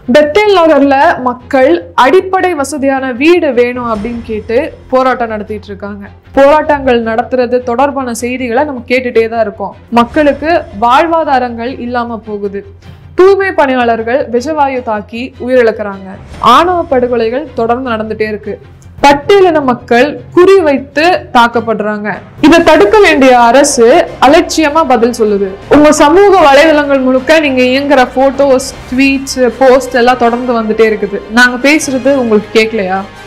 Bethel நகர்ல மக்கள் அடிப்படை வசதியான வீடு வேணும் அப்படின்னு கேட்டு போராட்டம் நடத்திட்டு இருக்காங்க போராட்டங்கள் நடத்துறது தொடர்பான செய்திகளை நம்ம கேட்டுட்டே தான் இருக்கோம் மக்களுக்கு வாழ்வாதாரங்கள் இல்லாம போகுது தூய்மை பணியாளர்கள் விஷவாயு தாக்கி உயிரிழக்கிறாங்க ஆணவ படுகொலைகள் தொடர்ந்து நடந்துட்டே இருக்கு பட்டியலின மக்கள் குறி வைத்து தாக்கப்படுறாங்க இதை தடுக்க வேண்டிய அரசு அலட்சியமா பதில் சொல்லுது உங்க சமூக வலைதளங்கள் முழுக்க நீங்க இயங்குற போட்டோஸ் ட்வீட்ஸ் போஸ்ட் எல்லாம் தொடர்ந்து வந்துட்டே இருக்குது நாங்க பேசுறது உங்களுக்கு கேட்கலையா